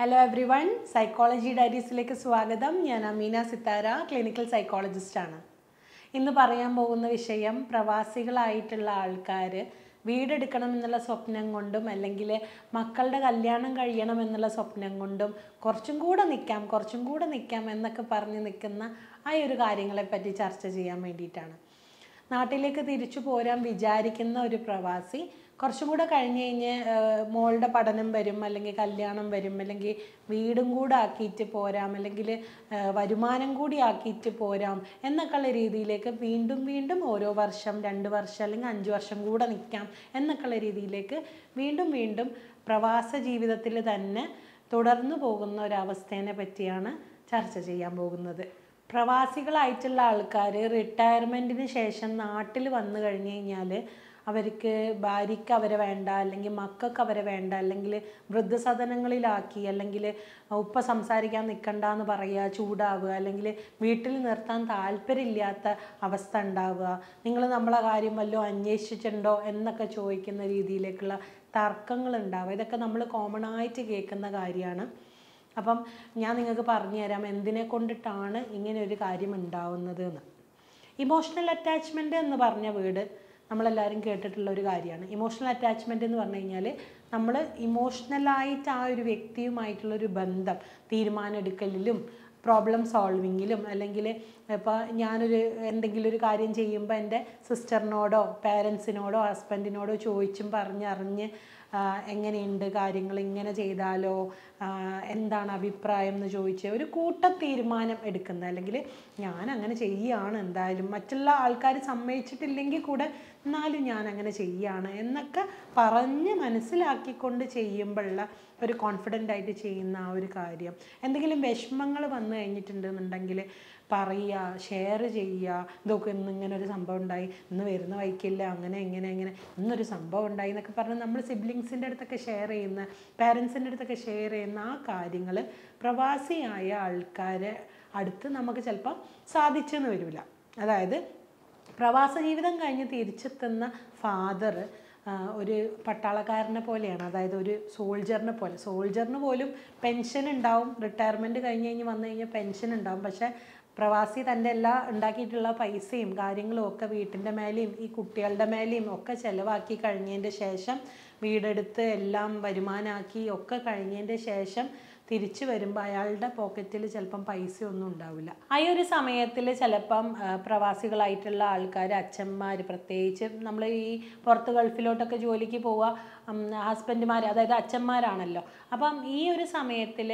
hello everyone psychology ഡയറീസിലേക്ക് സ്വാഗതം ഞാൻ അമീന സിത്താര ക്ലിനിക്കൽ സൈക്കോളജിസ്റ്റാണ് ഇന്ന് പറയാൻ പോകുന്ന വിഷയം പ്രവാസികളായിട്ടുള്ള ആൾക്കാർ വീടെടുക്കണം എന്നുള്ള സ്വപ്നം കൊണ്ടും അല്ലെങ്കിൽ മക്കളുടെ കല്യാണം കഴിയണം എന്നുള്ള സ്വപ്നം കൊണ്ടും കുറച്ചും കൂടെ നിൽക്കാം കുറച്ചും കൂടെ നിൽക്കാം എന്നൊക്കെ പറഞ്ഞ് നിൽക്കുന്ന ആ ഒരു കാര്യങ്ങളെ പറ്റി ചർച്ച ചെയ്യാൻ വേണ്ടിയിട്ടാണ് നാട്ടിലേക്ക് തിരിച്ചു പോരാൻ വിചാരിക്കുന്ന ഒരു പ്രവാസി കുറച്ചും കൂടെ കഴിഞ്ഞ് കഴിഞ്ഞ് ഏഹ്, മോളുടെ പഠനം വരും അല്ലെങ്കിൽ കല്യാണം വരും അല്ലെങ്കിൽ വീടും കൂടെ ആക്കിയിട്ട് പോരാം അല്ലെങ്കിൽ ഏഹ്, വരുമാനം കൂടി ആക്കിയിട്ട് പോരാം എന്നൊക്കെയുള്ള രീതിയിലേക്ക് വീണ്ടും വീണ്ടും ഓരോ വർഷം രണ്ട് വർഷം അല്ലെങ്കിൽ അഞ്ച് വർഷം കൂടെ നിൽക്കാം എന്നൊക്കെയുള്ള രീതിയിലേക്ക് വീണ്ടും വീണ്ടും പ്രവാസ ജീവിതത്തിൽ തന്നെ തുടർന്നു പോകുന്ന ഒരവസ്ഥേനെ പറ്റിയാണ് ചർച്ച ചെയ്യാൻ പോകുന്നത് പ്രവാസികളായിട്ടുള്ള ആൾക്കാർ റിട്ടയർമെൻറ്റിന് ശേഷം നാട്ടിൽ വന്നു കഴിഞ്ഞ് കഴിഞ്ഞാൽ അവർക്ക് ഭാര്യയ്ക്ക് അവരെ വേണ്ട അല്ലെങ്കിൽ മക്കൾക്ക് അവരെ വേണ്ട അല്ലെങ്കിൽ വൃദ്ധസദനങ്ങളിലാക്കി അല്ലെങ്കിൽ ഉപ്പ സംസാരിക്കാൻ നിൽക്കണ്ട എന്ന് പറയുക ചൂടാവുക അല്ലെങ്കിൽ വീട്ടിൽ നിർത്താൻ താല്പര്യമില്ലാത്ത അവസ്ഥ ഉണ്ടാവുക നിങ്ങൾ നമ്മളെ കാര്യം വല്ലതും അന്വേഷിച്ചിട്ടുണ്ടോ എന്നൊക്കെ ചോദിക്കുന്ന രീതിയിലേക്കുള്ള തർക്കങ്ങൾ ഉണ്ടാവുക ഇതൊക്കെ നമ്മൾ കോമൺ ആയിട്ട് കേൾക്കുന്ന കാര്യമാണ് അപ്പം ഞാൻ നിങ്ങൾക്ക് പറഞ്ഞു തരാം എന്തിനെ കൊണ്ടിട്ടാണ് ഇങ്ങനെ ഒരു കാര്യം ഉണ്ടാവുന്നത് എന്ന് ഇമോഷണൽ അറ്റാച്ച്മെൻറ്റ് എന്ന് പറഞ്ഞ വീട് നമ്മളെല്ലാവരും കേട്ടിട്ടുള്ള ഒരു കാര്യമാണ് ഇമോഷണൽ അറ്റാച്ച്മെൻറ്റ് എന്ന് പറഞ്ഞു കഴിഞ്ഞാൽ നമ്മൾ ഇമോഷണലായിട്ട് ആ ഒരു വ്യക്തിയുമായിട്ടുള്ള ഒരു ബന്ധം തീരുമാനം എടുക്കലിലും പ്രോബ്ലം സോൾവിങ്ങിലും അല്ലെങ്കിൽ ഇപ്പോൾ ഞാനൊരു എന്തെങ്കിലും ഒരു കാര്യം ചെയ്യുമ്പോൾ എൻ്റെ സിസ്റ്ററിനോടോ പേരൻസിനോടോ ഹസ്ബൻഡിനോടോ ചോദിച്ചും പറഞ്ഞറിഞ്ഞ് ആ, എങ്ങനെയുണ്ട് കാര്യങ്ങൾ ഇങ്ങനെ ചെയ്താലോ ആ, എന്താണ് അഭിപ്രായം എന്ന് ചോദിച്ച് ഒരു കൂട്ട തീരുമാനം എടുക്കുന്നത് അല്ലെങ്കിൽ ഞാൻ അങ്ങനെ ചെയ്യുകയാണ് എന്തായാലും മറ്റുള്ള ആൾക്കാർ സമ്മതിച്ചിട്ടില്ലെങ്കിൽ കൂടെ എന്നാലും ഞാൻ അങ്ങനെ ചെയ്യുകയാണ് എന്നൊക്കെ പറഞ്ഞ് മനസ്സിലാക്കിക്കൊണ്ട് ചെയ്യുമ്പോഴുള്ള ഒരു കോൺഫിഡൻ്റ് ആയിട്ട് ചെയ്യുന്ന ആ ഒരു കാര്യം എന്തെങ്കിലും വിഷമങ്ങൾ വന്നു കഴിഞ്ഞിട്ടുണ്ടെന്നുണ്ടെങ്കിൽ പറയുക ഷെയർ ചെയ്യുക ഇതൊക്കെ ഇന്ന് ഇങ്ങനെ ഒരു സംഭവം ഉണ്ടായി ഇന്ന് വരുന്ന വഴിക്കില്ല അങ്ങനെ ഇങ്ങനെ ഇങ്ങനെ ഇന്നൊരു സംഭവം ഉണ്ടായി എന്നൊക്കെ പറഞ്ഞ് നമ്മൾ സിബ്ലിങ്സിൻ്റെ അടുത്തൊക്കെ ഷെയർ ചെയ്യുന്ന പാരൻസിൻ്റെ അടുത്തൊക്കെ ഷെയർ ചെയ്യുന്ന ആ കാര്യങ്ങൾ പ്രവാസിയായ ആൾക്കാരെ അടുത്ത് നമുക്ക് ചിലപ്പോൾ സാധിച്ചെന്ന് വരില്ല അതായത് പ്രവാസ ജീവിതം കഴിഞ്ഞ് തിരിച്ചെത്തുന്ന ഫാദർ ഒരു പട്ടാളക്കാരനെ പോലെയാണ് അതായത് ഒരു സോൾജറിനെ പോലെ സോൾജറിന് പോലും പെൻഷൻ ഉണ്ടാവും റിട്ടയർമെൻറ്റ് കഴിഞ്ഞ് കഴിഞ്ഞ് വന്നു കഴിഞ്ഞാൽ പെൻഷൻ ഉണ്ടാവും പക്ഷേ പ്രവാസി തൻ്റെ എല്ലാ ഉണ്ടാക്കിയിട്ടുള്ള പൈസയും കാര്യങ്ങളും ഒക്കെ വീട്ടിൻ്റെ മേലെയും ഈ കുട്ടികളുടെ മേലെയും ഒക്കെ ചിലവാക്കി കഴിഞ്ഞതിൻ്റെ ശേഷം വീടെടുത്ത് എല്ലാം വരുമാനമാക്കി ഒക്കെ കഴിഞ്ഞതിൻ്റെ ശേഷം തിരിച്ചു വരുമ്പോൾ അയാളുടെ പോക്കറ്റിൽ ചിലപ്പം പൈസ ഒന്നും ഉണ്ടാവില്ല ആ ഒരു സമയത്തിൽ ചിലപ്പം ആ, പ്രവാസികളായിട്ടുള്ള ആൾക്കാർ അച്ഛന്മാർ പ്രത്യേകിച്ച് നമ്മൾ ഈ പുറത്ത് ഗൾഫിലോട്ടൊക്കെ ജോലിക്ക് പോവുക ഹസ്ബൻഡുമാർ അതായത് അച്ഛന്മാരാണല്ലോ അപ്പം ഈ ഒരു സമയത്തിൽ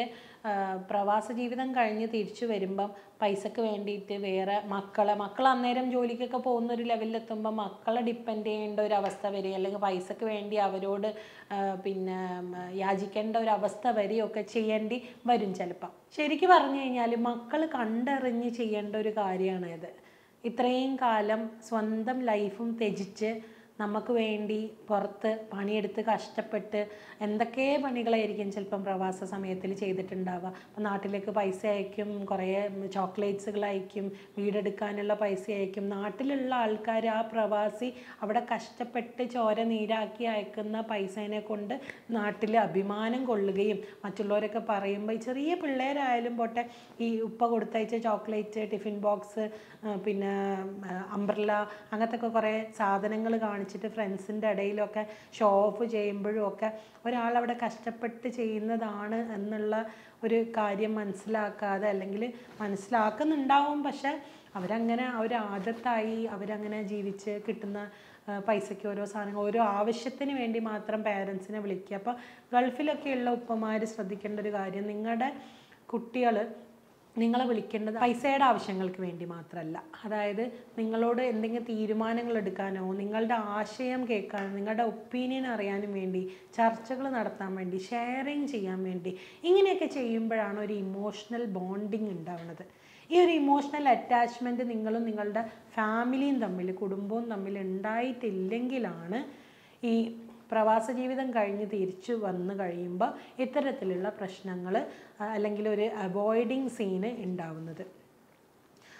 പ്രവാസ ജീവിതം കഴിഞ്ഞ് തിരിച്ചു വരുമ്പം പൈസക്ക് വേണ്ടിയിട്ട് വേറെ മക്കളെ മക്കൾ അന്നേരം ജോലിക്കൊക്കെ പോകുന്ന ഒരു ലെവലിലെത്തുമ്പോൾ മക്കളെ ഡിപ്പെൻഡ് ചെയ്യേണ്ട ഒരു അവസ്ഥ വരിക അല്ലെങ്കിൽ പൈസക്ക് വേണ്ടി അവരോട് ആ, പിന്നെ ഉം, യാചിക്കേണ്ട ഒരു അവസ്ഥ വരികയൊക്കെ ചെയ്യേണ്ടി വരും ചിലപ്പം ശരിക്കും പറഞ്ഞു കഴിഞ്ഞാൽ മക്കൾ കണ്ടറിഞ്ഞ് ചെയ്യേണ്ട ഒരു കാര്യമാണ് ഇത് ഇത്രയും കാലം സ്വന്തം ലൈഫും ത്യജിച്ച് നമുക്ക് വേണ്ടി പുറത്ത് പണിയെടുത്ത് കഷ്ടപ്പെട്ട് എന്തൊക്കെ പണികളായിരിക്കും ചിലപ്പം പ്രവാസ സമയത്തിൽ ചെയ്തിട്ടുണ്ടാവുക അപ്പം നാട്ടിലേക്ക് പൈസ അയക്കും കുറേ ചോക്ലേറ്റ്സുകൾ അയക്കും വീടെടുക്കാനുള്ള പൈസ അയക്കും നാട്ടിലുള്ള ആൾക്കാർ ആ പ്രവാസി അവിടെ കഷ്ടപ്പെട്ട് ചോര നീരാക്കി അയക്കുന്ന പൈസേനെ കൊണ്ട് നാട്ടിൽ അഭിമാനം കൊള്ളുകയും മറ്റുള്ളവരൊക്കെ പറയുമ്പോൾ ഈ ചെറിയ പിള്ളേരായാലും പോട്ടെ ഈ ഉപ്പ കൊടുത്തയച്ച ചോക്ലേറ്റ് ടിഫിൻ ബോക്സ് പിന്നെ അംബ്രല അങ്ങനത്തെ ഒക്കെ കുറേ സാധനങ്ങൾ കാണിച്ചിട്ട് ഫ്രണ്ട്സിൻ്റെ ഇടയിലൊക്കെ ഷോ ഓഫ് ചെയ്യുമ്പോഴും ഒക്കെ ഒരാളവിടെ കഷ്ടപ്പെട്ട് ചെയ്യുന്നതാണ് എന്നുള്ള ഒരു കാര്യം മനസ്സിലാക്കാതെ അല്ലെങ്കിൽ മനസ്സിലാക്കുന്നുണ്ടാവും പക്ഷെ അവരങ്ങനെ ആ ഒരു ആദത്തായി അവരങ്ങനെ ജീവിച്ച് കിട്ടുന്ന ആ, പൈസയ്ക്ക് ഓരോ സാധനങ്ങൾ ഓരോ ആവശ്യത്തിന് വേണ്ടി മാത്രം പേരൻസിനെ വിളിക്കുക അപ്പോൾ ഗൾഫിലൊക്കെയുള്ള ഉപ്പമാർ ശ്രദ്ധിക്കേണ്ട ഒരു കാര്യം നിങ്ങളുടെ കുട്ടികൾ നിങ്ങളെ വിളിക്കേണ്ടത് പൈസയുടെ ആവശ്യങ്ങൾക്ക് വേണ്ടി മാത്രമല്ല അതായത് നിങ്ങളോട് എന്തെങ്കിലും തീരുമാനങ്ങൾ എടുക്കാനോ നിങ്ങളുടെ ആശയം കേൾക്കാനോ നിങ്ങളുടെ ഒപ്പീനിയൻ അറിയാനും വേണ്ടി ചർച്ചകൾ നടത്താൻ വേണ്ടി ഷെയറിങ് ചെയ്യാൻ വേണ്ടി ഇങ്ങനെയൊക്കെ ചെയ്യുമ്പോഴാണ് ഒരു ഇമോഷണൽ ബോണ്ടിങ് ഉണ്ടാവുന്നത് ഈ ഒരു ഇമോഷണൽ അറ്റാച്ച്മെൻറ്റ് നിങ്ങളും നിങ്ങളുടെ ഫാമിലിയും തമ്മിൽ കുടുംബവും തമ്മിൽ ഉണ്ടായിട്ടില്ലെങ്കിലാണ് ഈ പ്രവാസ ജീവിതം കഴിഞ്ഞ് തിരിച്ചു വന്നു കഴിയുമ്പോൾ ഇത്തരത്തിലുള്ള പ്രശ്നങ്ങൾ അല്ലെങ്കിൽ ഒരു അവോയ്ഡിങ് സീന് ഉണ്ടാവുന്നത്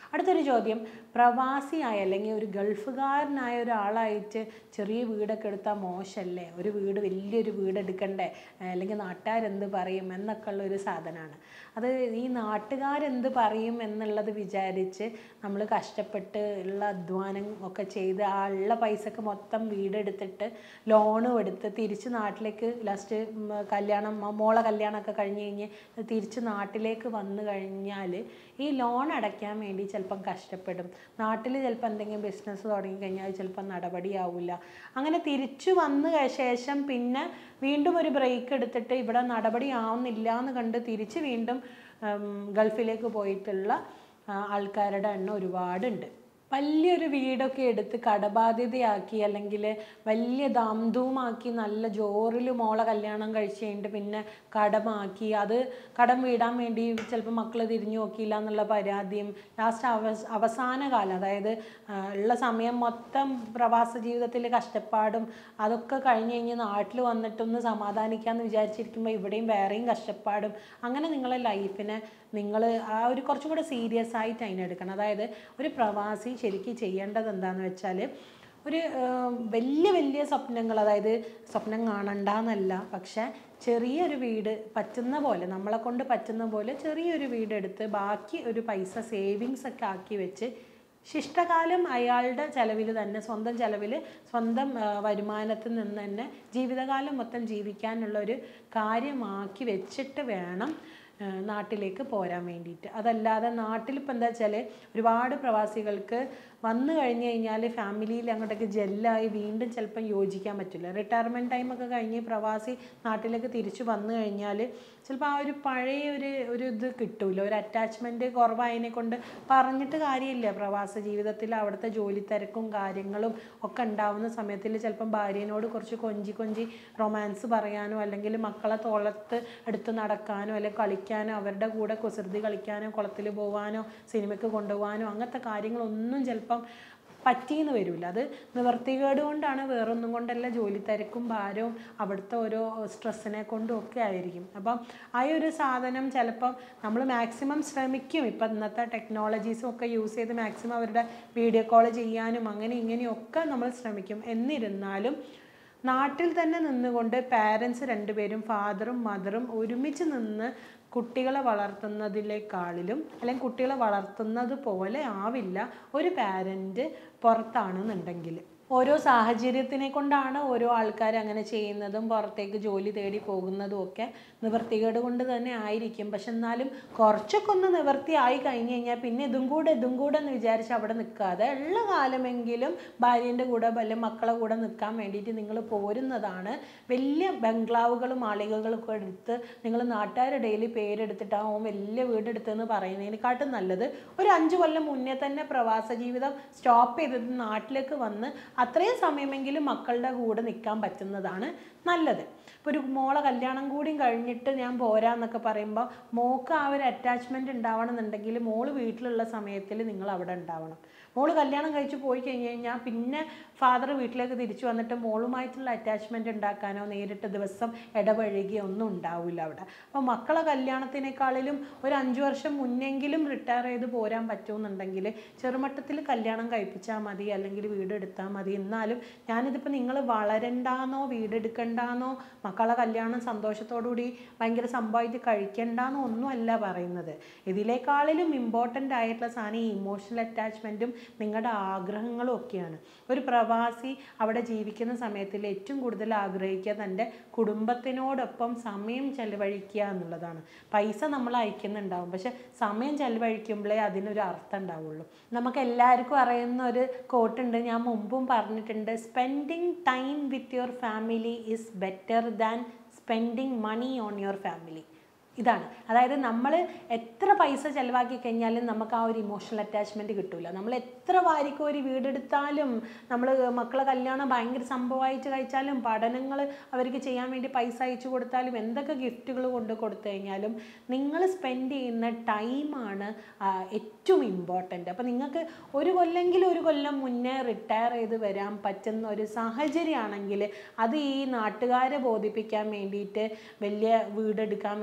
അടുത്തൊരു ചോദ്യം പ്രവാസിയായ അല്ലെങ്കിൽ ഒരു ഗൾഫുകാരനായ ഒരാളായിട്ട് ചെറിയ വീടൊക്കെ എടുത്താൽ മോശമല്ലേ ഒരു വീട് വലിയൊരു വീട് എടുക്കണ്ടേ അല്ലെങ്കിൽ നാട്ടുകാരെന്ത് പറയും എന്നൊക്കെ ഉള്ള ഒരു സാധനമാണ് അത് ഈ നാട്ടുകാരെന്ത് പറയും എന്നുള്ളത് വിചാരിച്ച് നമ്മൾ കഷ്ടപ്പെട്ട് ഉള്ള അധ്വാനം ഒക്കെ ചെയ്ത് ആ ഉള്ള പൈസക്ക് മൊത്തം വീടെടുത്തിട്ട് ലോണും എടുത്ത് തിരിച്ച് നാട്ടിലേക്ക് ലാസ്റ്റ് കല്യാണം മ- മോളെ കല്യാണമൊക്കെ കഴിഞ്ഞ് കഴിഞ്ഞ് തിരിച്ച് നാട്ടിലേക്ക് വന്നു കഴിഞ്ഞാൽ ഈ ലോൺ അടയ്ക്കാൻ വേണ്ടി ചിലപ്പം കഷ്ടപ്പെടും നാട്ടിൽ ചിലപ്പോൾ എന്തെങ്കിലും ബിസിനസ് തുടങ്ങിക്കഴിഞ്ഞാൽ ചിലപ്പോൾ നടപടിയാവില്ല അങ്ങനെ തിരിച്ചു വന്ന് കഴി- ശേഷം പിന്നെ വീണ്ടും ഒരു ബ്രേക്ക് എടുത്തിട്ട് ഇവിടെ നടപടി ആവുന്നില്ല എന്ന് കണ്ട് തിരിച്ച് വീണ്ടും ഉം, ഗൾഫിലേക്ക് പോയിട്ടുള്ള ആ, ആൾക്കാരുടെ എണ്ണം ഒരുപാടുണ്ട് വലിയൊരു വീടൊക്കെ എടുത്ത് കടബാധ്യതയാക്കി അല്ലെങ്കിൽ വലിയ ദാംധൂമാക്കി നല്ല ജോറിൽ മോളെ കല്യാണം കഴിച്ച് കഴിഞ്ഞിട്ട് പിന്നെ കടമാക്കി അത് കടം വീടാൻ വേണ്ടി ചിലപ്പോൾ മക്കൾ തിരിഞ്ഞു നോക്കിയില്ല എന്നുള്ള പരാതിയും ലാസ്റ്റ് അവസ് അവസാന കാലം അതായത് ആ, ഉള്ള സമയം മൊത്തം പ്രവാസ ജീവിതത്തിൽ കഷ്ടപ്പാടും അതൊക്കെ കഴിഞ്ഞ് കഴിഞ്ഞ് നാട്ടിൽ വന്നിട്ടൊന്ന് സമാധാനിക്കാമെന്ന് വിചാരിച്ചിരിക്കുമ്പോൾ ഇവിടെയും വേറെയും കഷ്ടപ്പാടും അങ്ങനെ നിങ്ങളെ ലൈഫിനെ നിങ്ങൾ ആ ഒരു കുറച്ചും കൂടെ സീരിയസ് ആയിട്ട് അതിനെടുക്കണം അതായത് ഒരു പ്രവാസി ശരിക്കും ചെയ്യേണ്ടത് എന്താണെന്ന് വെച്ചാൽ ഒരു ഏർ, വലിയ വലിയ സ്വപ്നങ്ങൾ അതായത് സ്വപ്നം കാണണ്ടെന്നല്ല പക്ഷെ ചെറിയൊരു വീട് പറ്റുന്ന പോലെ നമ്മളെ കൊണ്ട് പറ്റുന്ന പോലെ ചെറിയൊരു വീടെടുത്ത് ബാക്കി ഒരു പൈസ സേവിങ്സ് ഒക്കെ ആക്കി വെച്ച് ശിഷ്ടകാലം അയാളുടെ ചെലവിൽ തന്നെ സ്വന്തം ചെലവിൽ സ്വന്തം ആ, വരുമാനത്തിൽ നിന്ന് തന്നെ ജീവിതകാലം മൊത്തം ജീവിക്കാനുള്ള ഒരു കാര്യമാക്കി വെച്ചിട്ട് വേണം ആ, നാട്ടിലേക്ക് പോരാൻ വേണ്ടിയിട്ട് അതല്ലാതെ നാട്ടിൽ ഇപ്പം എന്താ വെച്ചാൽ ഒരുപാട് പ്രവാസികൾക്ക് വന്നു കഴിഞ്ഞ് കഴിഞ്ഞാൽ ഫാമിലിയിൽ അങ്ങോട്ടേക്ക് ജെല്ലായി വീണ്ടും ചിലപ്പം യോജിക്കാൻ പറ്റില്ല റിട്ടയർമെൻറ്റ് ടൈമൊക്കെ കഴിഞ്ഞ് പ്രവാസി നാട്ടിലേക്ക് തിരിച്ചു വന്നു കഴിഞ്ഞാൽ ചിലപ്പോൾ ആ ഒരു പഴയ ഒരു ഒരു ഇത് കിട്ടൂല ഒരു അറ്റാച്ച്മെൻറ്റ് കുറവായതിനെ കൊണ്ട് പറഞ്ഞിട്ട് കാര്യമില്ല പ്രവാസ ജീവിതത്തിൽ അവിടുത്തെ ജോലി തിരക്കും കാര്യങ്ങളും ഒക്കെ ഉണ്ടാവുന്ന സമയത്തിൽ ചിലപ്പം ഭാര്യനോട് കുറച്ച് കൊഞ്ചി കൊഞ്ചി റൊമാൻസ് പറയാനോ അല്ലെങ്കിൽ മക്കളെ തോളത്ത് എടുത്ത് നടക്കാനോ അല്ലെങ്കിൽ കളിക്കാനോ അവരുടെ കൂടെ കുസൃതി കളിക്കാനോ കുളത്തിൽ പോകാനോ സിനിമയ്ക്ക് കൊണ്ടുപോകാനോ അങ്ങനത്തെ കാര്യങ്ങളൊന്നും ചിലപ്പം പറ്റിയെന്ന് വരില്ല അത് നിവർത്തികേട് കൊണ്ടാണ് വേറൊന്നും കൊണ്ടല്ല ജോലി തിരക്കും ഭാരവും അവിടുത്തെ ഓരോ സ്ട്രെസ്സിനെ കൊണ്ടും ഒക്കെ ആയിരിക്കും അപ്പം ആ ഒരു സാധനം ചിലപ്പം നമ്മൾ മാക്സിമം ശ്രമിക്കും ഇപ്പം ഇന്നത്തെ ടെക്നോളജീസും ഒക്കെ യൂസ് ചെയ്ത് മാക്സിമം അവരുടെ വീഡിയോ കോൾ ചെയ്യാനും അങ്ങനെ ഇങ്ങനെയും ഒക്കെ നമ്മൾ ശ്രമിക്കും എന്നിരുന്നാലും നാട്ടിൽ തന്നെ നിന്നുകൊണ്ട് പാരൻസ് രണ്ടുപേരും ഫാദറും മദറും ഒരുമിച്ച് നിന്ന് കുട്ടികളെ വളർത്തുന്നതിലേക്കാളിലും അല്ലെങ്കിൽ കുട്ടികളെ വളർത്തുന്നത് പോലെ ആവില്ല ഒരു പാരൻറ്റ് പുറത്താണെന്നുണ്ടെങ്കിൽ ഓരോ സാഹചര്യത്തിനെ കൊണ്ടാണ് ഓരോ ആൾക്കാർ അങ്ങനെ ചെയ്യുന്നതും പുറത്തേക്ക് ജോലി തേടി പോകുന്നതും ഒക്കെ നിവൃത്തികേട് കൊണ്ട് തന്നെ ആയിരിക്കും പക്ഷെ എന്നാലും കുറച്ചൊക്കെ ഒന്ന് നിവൃത്തിയായി കഴിഞ്ഞ് കഴിഞ്ഞാൽ പിന്നെ ഇതും കൂടെ ഇതും കൂടെ എന്ന് വിചാരിച്ച് അവിടെ നിൽക്കാതെ ഉള്ള കാലമെങ്കിലും ഭാര്യേൻ്റെ കൂടെ അല്ലെങ്കിൽ മക്കളെ കൂടെ നിൽക്കാൻ വേണ്ടിയിട്ട് നിങ്ങൾ പോരുന്നതാണ് വലിയ ബംഗ്ലാവുകളും മാളികകളും ഒക്കെ എടുത്ത് നിങ്ങൾ നാട്ടുകാരുടെ ഡെയിലി പേരെടുത്തിട്ട് ആ ഓൻ വലിയ വീടെടുത്തെന്ന് പറയുന്നതിനെക്കാട്ടും നല്ലത് ഒരു അഞ്ച് കൊല്ലം മുന്നേ തന്നെ പ്രവാസ ജീവിതം സ്റ്റോപ്പ് ചെയ്തിട്ട് നാട്ടിലേക്ക് വന്ന് അത്രയും സമയമെങ്കിലും മക്കളുടെ കൂടെ നിൽക്കാൻ പറ്റുന്നതാണ് നല്ലത് ഇപ്പോൾ ഒരു മോളെ കല്യാണം കൂടിയും കഴിഞ്ഞിട്ട് ഞാൻ പോരാന്നൊക്കെ പറയുമ്പോൾ മോൾക്ക് ആ ഒരു അറ്റാച്ച്മെൻറ്റ് ഉണ്ടാവണമെന്നുണ്ടെങ്കിൽ മോള് വീട്ടിലുള്ള സമയത്തിൽ നിങ്ങൾ അവിടെ ഉണ്ടാവണം മോള് കല്യാണം കഴിച്ച് പോയി കഴിഞ്ഞ് കഴിഞ്ഞാൽ പിന്നെ ഫാദർ വീട്ടിലേക്ക് തിരിച്ചു വന്നിട്ട് മോളുമായിട്ടുള്ള അറ്റാച്ച്മെൻറ്റ് ഉണ്ടാക്കാനോ നേരിട്ട് ദിവസം ഇടപഴകിയോ ഒന്നും ഉണ്ടാവില്ല അവിടെ അപ്പോൾ മക്കളെ കല്യാണത്തിനേക്കാളിലും ഒരു അഞ്ച് വർഷം മുന്നെങ്കിലും റിട്ടയർ ചെയ്ത് പോരാൻ പറ്റുമെന്നുണ്ടെങ്കിൽ ചെറുമട്ടത്തിൽ കല്യാണം കഴിപ്പിച്ചാൽ മതി അല്ലെങ്കിൽ വീട് എടുത്താൽ മതി എന്നാലും ഞാനിതിപ്പോൾ നിങ്ങൾ വളരണ്ടാന്നോ വീടെടുക്കണ്ടാന്നോ മക്കളെ കല്യാണം സന്തോഷത്തോടുകൂടി ഭയങ്കര സംഭവമായിട്ട് കഴിക്കണ്ടെന്നോ ഒന്നുമല്ല പറയുന്നത് ഇതിലേക്കാളിലും ഇമ്പോർട്ടൻ്റ് ആയിട്ടുള്ള സാധനം ഈ ഇമോഷണൽ അറ്റാച്ച്മെൻറ്റും നിങ്ങളുടെ ആഗ്രഹങ്ങളും ഒക്കെയാണ് ഒരു പ്രവാസി അവിടെ ജീവിക്കുന്ന സമയത്തിൽ ഏറ്റവും കൂടുതൽ ആഗ്രഹിക്കുക തൻ്റെ കുടുംബത്തിനോടൊപ്പം സമയം ചെലവഴിക്കുക എന്നുള്ളതാണ് പൈസ നമ്മൾ അയക്കുന്നുണ്ടാവും പക്ഷെ സമയം ചെലവഴിക്കുമ്പോഴേ അതിനൊരു അർത്ഥം ഉണ്ടാവുള്ളൂ നമുക്ക് എല്ലാവർക്കും അറിയുന്ന ഒരു കോട്ടുണ്ട് ഞാൻ മുമ്പും പറഞ്ഞിട്ടുണ്ട് spending time with your family is better than spending money on your family ഇതാണ് അതായത് നമ്മൾ എത്ര പൈസ ചിലവാക്കി കഴിഞ്ഞാലും നമുക്ക് ആ ഒരു ഇമോഷണൽ അറ്റാച്ച്മെൻറ്റ് കിട്ടില്ല നമ്മൾ എത്ര വാരിക്കോരി വീടെടുത്താലും നമ്മൾ മക്കളെ കല്യാണം ഭയങ്കര സംഭവമായിട്ട് കഴിച്ചാലും പഠനങ്ങൾ അവർക്ക് ചെയ്യാൻ വേണ്ടി പൈസ അയച്ചു കൊടുത്താലും എന്തൊക്കെ ഗിഫ്റ്റുകൾ കൊണ്ട് കൊടുത്തു കഴിഞ്ഞാലും നിങ്ങൾ സ്പെൻഡ് ചെയ്യുന്ന ടൈമാണ് ഏറ്റവും ഇമ്പോർട്ടൻ്റ് അപ്പോൾ നിങ്ങൾക്ക് ഒരു കൊല്ലെങ്കിലും ഒരു കൊല്ലം മുന്നേ റിട്ടയർ ചെയ്ത് വരാൻ പറ്റുന്ന ഒരു സാഹചര്യമാണെങ്കിൽ അത് ഈ നാട്ടുകാരെ ബോധിപ്പിക്കാൻ വേണ്ടിയിട്ട് വലിയ വീടെടുക്കാൻ വേണ്ടിയിട്ടോ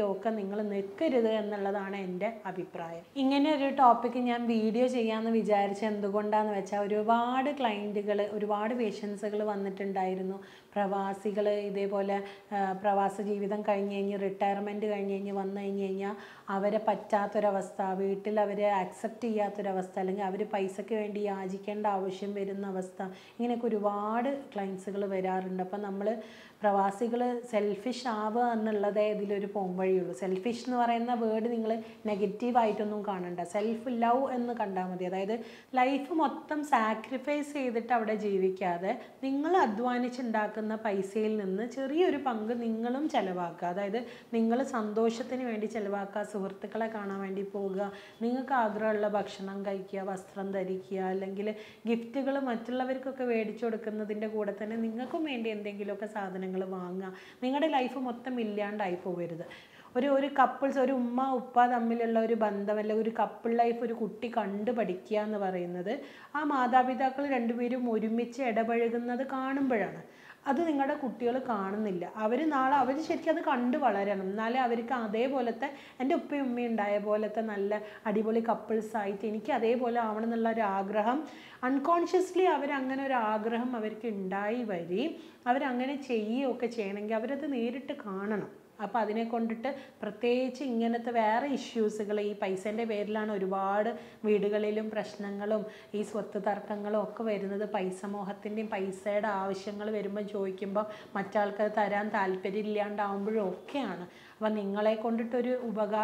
വേണ്ടിയിട്ടോ ഒക്കെ നിങ്ങൾ നിൽക്കരുത് എന്നുള്ളതാണ് എൻ്റെ അഭിപ്രായം ഇങ്ങനെ ഒരു ടോപ്പിക്ക് ഞാൻ വീഡിയോ ചെയ്യാമെന്ന് വിചാരിച്ച എന്തുകൊണ്ടാന്ന് വെച്ചാൽ ഒരുപാട് ക്ലയൻറ്റുകൾ ഒരുപാട് പേഷ്യൻസുകൾ വന്നിട്ടുണ്ടായിരുന്നു പ്രവാസികൾ ഇതേപോലെ ആ, പ്രവാസ ജീവിതം കഴിഞ്ഞ് കഴിഞ്ഞ് റിട്ടയർമെൻറ്റ് കഴിഞ്ഞ് കഴിഞ്ഞ് വന്നു കഴിഞ്ഞ് കഴിഞ്ഞാൽ അവരെ പറ്റാത്തൊരവസ്ഥ വീട്ടിൽ അവരെ അക്സെപ്റ്റ് ചെയ്യാത്തൊരവസ്ഥ അല്ലെങ്കിൽ അവർ പൈസയ്ക്ക് വേണ്ടി യാചിക്കേണ്ട ആവശ്യം വരുന്ന അവസ്ഥ ഇങ്ങനെയൊക്കെ ഒരുപാട് ക്ലയൻസുകൾ വരാറുണ്ട് അപ്പം നമ്മൾ പ്രവാസികൾ സെൽഫിഷ് ആവുക എന്നുള്ളതേ ഇതിലൊരു പോംവഴിയുള്ളൂ സെൽഫിഷ് എന്ന് പറയുന്ന വേർഡ് നിങ്ങൾ നെഗറ്റീവായിട്ടൊന്നും കാണണ്ട സെൽഫ് ലവ് എന്ന് കണ്ടാൽ മതി അതായത് ലൈഫ് മൊത്തം സാക്രിഫൈസ് ചെയ്തിട്ട് അവിടെ ജീവിക്കാതെ നിങ്ങൾ അധ്വാനിച്ചുണ്ടാക്കുന്ന പൈസയിൽ നിന്ന് ചെറിയൊരു പങ്ക് നിങ്ങളും ചിലവാക്കുക അതായത് നിങ്ങൾ സന്തോഷത്തിന് വേണ്ടി ചിലവാക്കുക സുഹൃത്തുക്കളെ കാണാൻ വേണ്ടി പോവുക നിങ്ങൾക്ക് ആഗ്രഹമുള്ള ഭക്ഷണം കഴിക്കുക വസ്ത്രം ധരിക്കുക അല്ലെങ്കിൽ ഗിഫ്റ്റുകൾ മറ്റുള്ളവർക്കൊക്കെ മേടിച്ചു കൊടുക്കുന്നതിൻ്റെ കൂടെ തന്നെ നിങ്ങൾക്കും വേണ്ടി എന്തെങ്കിലുമൊക്കെ സാധനങ്ങൾ വാങ്ങുക നിങ്ങളുടെ ലൈഫ് മൊത്തം ഇല്ലാണ്ടായി പോകരുത് ഒരു ഒരു കപ്പിൾസ് ഒരു ഉമ്മ ഉപ്പ തമ്മിലുള്ള ഒരു ബന്ധം അല്ലെങ്കിൽ ഒരു കപ്പിൾ ലൈഫ് ഒരു കുട്ടി കണ്ടു പഠിക്കുക എന്ന് പറയുന്നത് ആ മാതാപിതാക്കൾ രണ്ടുപേരും ഒരുമിച്ച് ഇടപഴകുന്നത് കാണുമ്പോഴാണ് അത് നിങ്ങളുടെ കുട്ടികൾ കാണുന്നില്ല അവർ നാളെ അവർ ശരിക്കും അത് കണ്ട് വളരണം എന്നാലേ അവർക്ക് അതേപോലത്തെ എൻ്റെ ഉപ്പയും ഉമ്മയും ഉണ്ടായ പോലത്തെ നല്ല അടിപൊളി കപ്പിൾസ് ആയിട്ട് എനിക്ക് അതേപോലെ ആവണം എന്നുള്ള ഒരു ആഗ്രഹം അൺകോൺഷ്യസ്ലി അവരങ്ങനെ ഒരു ആഗ്രഹം അവർക്ക് ഉണ്ടായി വരികയും അവരങ്ങനെ ചെയ്യുകയൊക്കെ ചെയ്യണമെങ്കിൽ അവരത് നേരിട്ട് കാണണം അപ്പോൾ അതിനെ കൊണ്ടിട്ട് പ്രത്യേകിച്ച് ഇങ്ങനത്തെ വേറെ ഇഷ്യൂസുകൾ ഈ പൈസേൻ്റെ പേരിലാണ് ഒരുപാട് വീടുകളിലും പ്രശ്നങ്ങളും ഈ സ്വത്ത് തർക്കങ്ങളും ഒക്കെ വരുന്നത് പൈസ മോഹത്തിൻ്റെയും പൈസയുടെ ആവശ്യങ്ങൾ വരുമ്പോൾ ചോദിക്കുമ്പോൾ മറ്റാൾക്ക് അത് തരാൻ താല്പര്യം ഇല്ലാണ്ടാവുമ്പോഴും ഒക്കെയാണ് അപ്പം നിങ്ങളെ കൊണ്ടിട്ടൊരു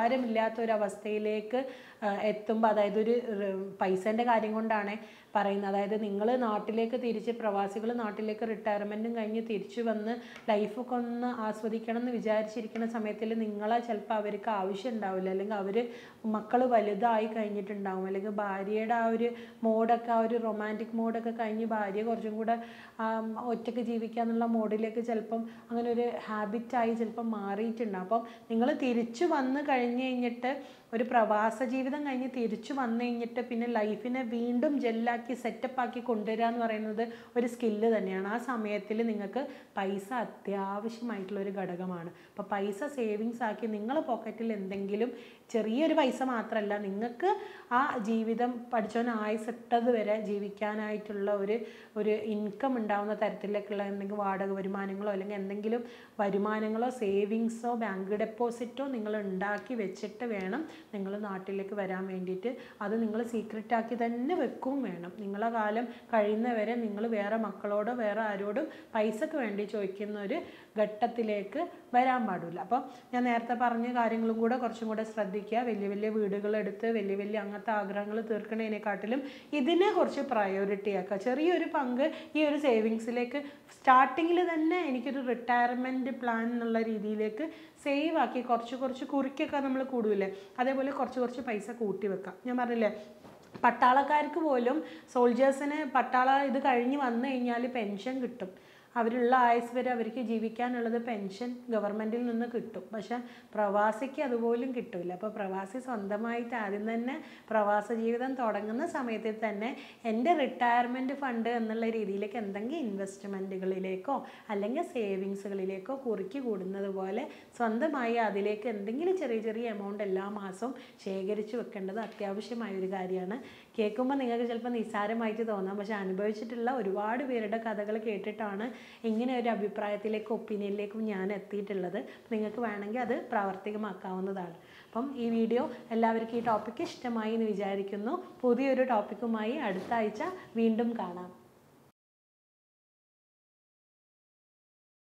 ഉപകാരമില്ലാത്തൊരവസ്ഥയിലേക്ക് എത്തുമ്പോൾ അതായത് ഒരു പൈസേൻ്റെ കാര്യം കൊണ്ടാണ് പറയുന്നത് അതായത് നിങ്ങൾ നാട്ടിലേക്ക് തിരിച്ച് പ്രവാസികൾ നാട്ടിലേക്ക് റിട്ടയർമെൻറ്റും കഴിഞ്ഞ് തിരിച്ചു വന്ന് ലൈഫൊക്കെ ഒന്ന് ആസ്വദിക്കണം എന്ന് വിചാരിച്ചിരിക്കുന്ന സമയത്തിൽ നിങ്ങളെ ചിലപ്പോൾ അവർക്ക് ആവശ്യം ഉണ്ടാവില്ല അല്ലെങ്കിൽ അവർ മക്കൾ വലുതായി കഴിഞ്ഞിട്ടുണ്ടാവും അല്ലെങ്കിൽ ഭാര്യയുടെ ആ ഒരു മോഡൊക്കെ ആ ഒരു റൊമാൻറ്റിക് മോഡൊക്കെ കഴിഞ്ഞ് ഭാര്യ കുറച്ചും കൂടെ ആം, ഒറ്റയ്ക്ക് ജീവിക്കുക എന്നുള്ള മോഡിലേക്ക് ചിലപ്പം അങ്ങനെ ഒരു ഹാബിറ്റായി ചിലപ്പം മാറിയിട്ടുണ്ടാവും അപ്പം നിങ്ങൾ തിരിച്ചു വന്ന് കഴിഞ്ഞ് കഴിഞ്ഞിട്ട് ഒരു പ്രവാസ ജീവിതം കഴിഞ്ഞ് തിരിച്ചു വന്നു കഴിഞ്ഞിട്ട് പിന്നെ ലൈഫിനെ വീണ്ടും ജെല്ലാക്കി സെറ്റപ്പാക്കി കൊണ്ടുവരിക എന്ന് പറയുന്നത് ഒരു സ്കില്ല് തന്നെയാണ് ആ സമയത്തിൽ നിങ്ങൾക്ക് പൈസ അത്യാവശ്യമായിട്ടുള്ള ഒരു ഘടകമാണ് അപ്പോൾ പൈസ സേവിങ്സ് ആക്കി നിങ്ങളെ പോക്കറ്റിൽ എന്തെങ്കിലും ചെറിയൊരു പൈസ മാത്രമല്ല നിങ്ങൾക്ക് ആ ജീവിതം പഠിച്ചവൻ ആയുസിട്ടത് വരെ ജീവിക്കാനായിട്ടുള്ള ഒരു ഒരു ഇൻകം ഉണ്ടാവുന്ന തരത്തിലേക്കുള്ള എന്തെങ്കിലും വാടക വരുമാനങ്ങളോ അല്ലെങ്കിൽ എന്തെങ്കിലും വരുമാനങ്ങളോ സേവിങ്സോ ബാങ്ക് ഡെപ്പോസിറ്റോ നിങ്ങൾ ഉണ്ടാക്കി വെച്ചിട്ട് വേണം നിങ്ങൾ നാട്ടിലേക്ക് വരാൻ വേണ്ടിയിട്ട് അത് നിങ്ങൾ സീക്രട്ട് ആക്കി തന്നെ വെക്കും വേണം നിങ്ങളെ കാലം കഴിയുന്നവരെ നിങ്ങൾ വേറെ മക്കളോടോ വേറെ ആരോടും പൈസക്ക് വേണ്ടി ചോദിക്കുന്ന ഒരു ഘട്ടത്തിലേക്ക് വരാൻ പാടില്ല അപ്പം ഞാൻ നേരത്തെ പറഞ്ഞ കാര്യങ്ങളും കൂടെ കുറച്ചും കൂടെ ശ്രദ്ധിക്കുക വലിയ വലിയ വീടുകളെടുത്ത് വലിയ വലിയ അങ്ങനത്തെ ആഗ്രഹങ്ങൾ തീർക്കുന്നതിനെക്കാട്ടിലും ഇതിനെ കുറച്ച് പ്രയോറിറ്റി ആക്കുക ചെറിയൊരു പങ്ക് ഈ ഒരു സേവിങ്സിലേക്ക് സ്റ്റാർട്ടിങ്ങിൽ തന്നെ എനിക്കൊരു റിട്ടയർമെൻറ്റ് പ്ലാൻ എന്നുള്ള രീതിയിലേക്ക് സേവ് ആക്കി കുറച്ച് കുറച്ച് കുറിക്കൊക്കെ നമ്മൾ കൂടൂലേ അതേപോലെ കുറച്ച് കുറച്ച് പൈസ കൂട്ടി വെക്കാം ഞാൻ പറഞ്ഞില്ലേ പട്ടാളക്കാർക്ക് പോലും സോൾജേഴ്സിന് പട്ടാള ഇത് കഴിഞ്ഞ് വന്നു കഴിഞ്ഞാൽ പെൻഷൻ കിട്ടും അവരുള്ള ആയുസ് വരെ അവർക്ക് ജീവിക്കാനുള്ളത് പെൻഷൻ ഗവൺമെൻറ്റിൽ നിന്ന് കിട്ടും പക്ഷെ പ്രവാസിക്ക് അതുപോലും കിട്ടില്ല അപ്പോൾ പ്രവാസി സ്വന്തമായിട്ട് ആദ്യം തന്നെ പ്രവാസ ജീവിതം തുടങ്ങുന്ന സമയത്തിൽ തന്നെ എൻ്റെ റിട്ടയർമെൻറ്റ് ഫണ്ട് എന്നുള്ള രീതിയിലേക്ക് എന്തെങ്കിലും ഇൻവെസ്റ്റ്മെൻറ്റുകളിലേക്കോ അല്ലെങ്കിൽ സേവിങ്സുകളിലേക്കോ കുറുക്കി കൂടുന്നത് പോലെ സ്വന്തമായി അതിലേക്ക് എന്തെങ്കിലും ചെറിയ ചെറിയ എമൗണ്ട് എല്ലാ മാസവും ശേഖരിച്ച് വെക്കേണ്ടത് അത്യാവശ്യമായ ഒരു കാര്യമാണ് കേൾക്കുമ്പോൾ നിങ്ങൾക്ക് ചിലപ്പോൾ നിസ്സാരമായിട്ട് തോന്നാം പക്ഷെ അനുഭവിച്ചിട്ടുള്ള ഒരുപാട് പേരുടെ കഥകൾ കേട്ടിട്ടാണ് ഇങ്ങനെ ഒരു അഭിപ്രായത്തിലേക്കും ഒപ്പീനിയനിലേക്കും ഞാൻ എത്തിയിട്ടുള്ളത് നിങ്ങൾക്ക് വേണമെങ്കിൽ അത് പ്രാവർത്തികമാക്കാവുന്നതാണ് അപ്പം ഈ വീഡിയോ എല്ലാവർക്കും ഈ ടോപ്പിക്ക് ഇഷ്ടമായി എന്ന് വിചാരിക്കുന്നു പുതിയൊരു ടോപ്പിക്കുമായി അടുത്ത ആഴ്ച വീണ്ടും കാണാം